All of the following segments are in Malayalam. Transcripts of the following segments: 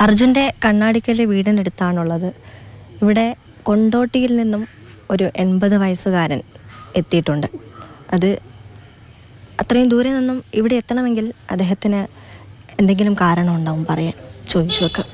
അർജുൻ്റെ കണ്ണാടിക്കല് വീടിനടുത്താണുള്ളത് ഇവിടെ കൊണ്ടോട്ടിയിൽ നിന്നും ഒരു എൺപത് വയസ്സുകാരൻ എത്തിയിട്ടുണ്ട് അത് അത്രയും ദൂരെ നിന്നും ഇവിടെ എത്തണമെങ്കിൽ അദ്ദേഹത്തിന് എന്തെങ്കിലും കാരണം ഉണ്ടാവും പറയാൻ ചോദിച്ചു വെക്കാം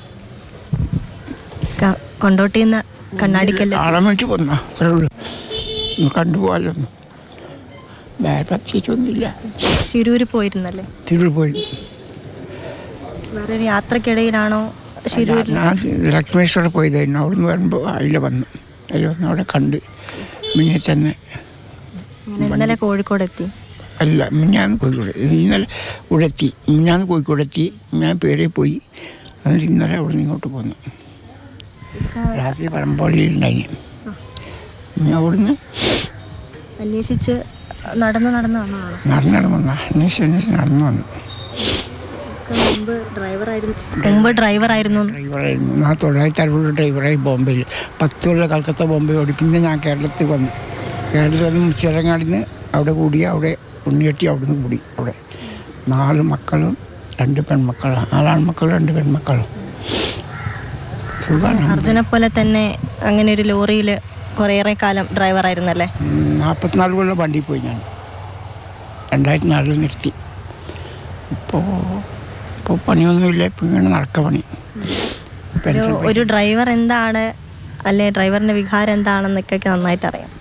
ക- കൊണ്ടോട്ടിയിൽ നിന്ന് കണ്ണാടിക്കല് ആളെ വേണ്ടി വന്ന അത്രേ ഉള്ളൂ ഒന്ന് കണ്ടുപോകാലോ വേറെ പ്രത്യേകിച്ചൊന്നുമില്ല ശിരൂര് പോയിരുന്നല്ലേ തിരുവി പോയി വേറൊരു യാത്രക്കിടയിലാണോ ശിരൂരിൽ ഞാൻ ലക്ഷ്മേശ്വരം പോയതായിരുന്നു അവിടുന്ന് വരുമ്പോൾ അതിൽ വന്നു അതിൽ വന്ന് അവിടെ കണ്ട് മിന്നെ തന്നെ അങ്ങനെ ഇന്നലെ കോഴിക്കോട് എത്തി അല്ല മിഞ്ഞാന്ന് കോഴിക്കോട് ഇന്നലെ ഇവിടെ എത്തി മിഞ്ഞാന്ന് കോഴിക്കോട് എത്തി ഞാൻ പേരെ പോയി എന്നിട്ട് ഇന്നലെ അവിടെ നിന്ന് ഇങ്ങോട്ട് പോന്നു രാത്രി പരമ്പള്ളിയിലുണ്ടായി ഞാൻ അവിടുന്ന് അന്വേഷിച്ച് നടന്ന് നടന്ന് വന്നതാണ് നടന്നു നടന്നു വന്ന അന്വേഷിച്ച് അന്വേഷിച്ച് നടന്നു വന്നു മുമ്പ് ഡ്രൈവറായിരുന്നു മുമ്പ് ഡ്രൈവറായിരുന്നു ഡ്രൈവറായിരുന്നു ഞാൻ തൊള്ളായിരത്തി അറുപത് ഡ്രൈവറായി ബോംബെയിൽ പത്ത് കൊല്ലം കൽക്കത്ത ബോംബെ ഓടി പിന്നെ ഞാൻ കേരളത്തിൽ വന്നു കേരളത്തിൽ വന്ന് മുച്ചിറങ്ങാടിന്ന് അവിടെ കൂടി അവിടെ ഉണ്ണിയെട്ടി അവിടുന്ന് കൂടി അവിടെ നാല് മക്കളും രണ്ട് പെൺമക്കളും നാലാൺമക്കളും രണ്ട് പെൺമക്കളും സുഖമാണ് അർജുനെ പോലെ തന്നെ അങ്ങനെ ഒരു ലോറിയിൽ കുറേയേറെ കാലം ഡ്രൈവറായിരുന്നല്ലേ നാൽപ്പത്തിനാല് കൊല്ലം വണ്ടി പോയി ഞാൻ രണ്ടായിരത്തി നാലിൽ നിർത്തി ഇപ്പോൾ ഇപ്പോൾ പണിയൊന്നുമില്ല ഇപ്പം ഇങ്ങനെ നടക്ക പണി ഒരു പെൻഷൻ ഒരു ഡ്രൈവർ എന്താണ് അല്ലെ ഡ്രൈവറിന്റെ വികാരം എന്താണെന്നൊക്കെ നന്നായിട്ട് അറിയാം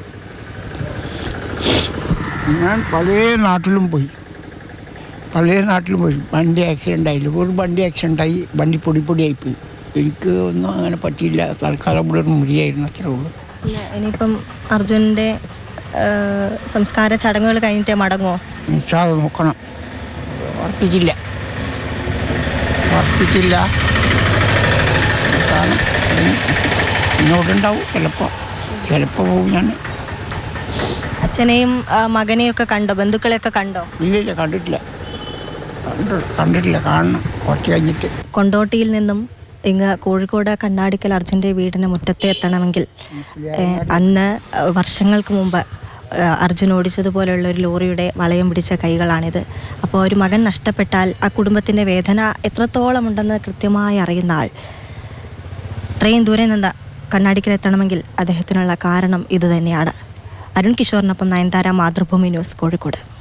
ഞാൻ പല നാട്ടിലും പോയി പല നാട്ടിലും പോയി വണ്ടി ആക്സിഡൻ്റ് ആയില്ല ഒരു വണ്ടി ആക്സിഡൻ്റ് ആയി വണ്ടി പൊടി പൊടിയായി പോയി എനിക്ക് ഒന്നും അങ്ങനെ പറ്റിയില്ല തൽക്കാലം ഇവിടെ ഒരു മുറിയായിരുന്നു അത്രേ ഉള്ളൂ പിന്നെ ഇനിയിപ്പം അർജുനന്റെ ആ, സംസ്കാര ചടങ്ങുകൾ കഴിഞ്ഞിട്ടേ മടങ്ങോ നിശ്ചാതെ നോക്കണം ഉറപ്പിച്ചില്ല ഉറപ്പിച്ചില്ല കാരണം ഇങ്ങോട്ടുണ്ടാവും ചിലപ്പോൾ ചിലപ്പോൾ പോകും ഞാൻ അച്ഛനെയും ആ, മകനെയും ഒക്കെ കണ്ടോ ബന്ധുക്കളെയൊക്കെ കണ്ടോ ഇല്ല ഇല്ല കണ്ടിട്ടില്ല കണ്ടു കണ്ടിട്ടില്ല കാണണം കുറച്ച് കഴിഞ്ഞിട്ട് കൊണ്ടോട്ടിയിൽ നിന്നും ഇങ്ങ് കോഴിക്കോട് കണ്ണാടിക്കൽ അർജുന്റെ വീടിന് മുറ്റത്ത് എത്തണമെങ്കിൽ ഏ, അന്ന് വർഷങ്ങൾക്ക് മുമ്പ് ഏ, അർജുൻ ഓടിച്ചതുപോലെയുള്ള ഒരു ലോറിയുടെ വളയം പിടിച്ച കൈകളാണിത് അപ്പോൾ ഒരു മകൻ നഷ്ടപ്പെട്ടാൽ ആ കുടുംബത്തിന്റെ വേദന എത്രത്തോളം ഉണ്ടെന്ന് കൃത്യമായി അറിയുന്ന ആൾ ഇത്രയും ദൂരെ നിന്ന് കണ്ണാടിക്കൽ എത്തണമെങ്കിൽ അദ്ദേഹത്തിനുള്ള കാരണം ഇത് തന്നെയാണ് അരുൺ കിഷോറിനൊപ്പം നയൻതാര മാതൃഭൂമി ന്യൂസ് കോഴിക്കോട്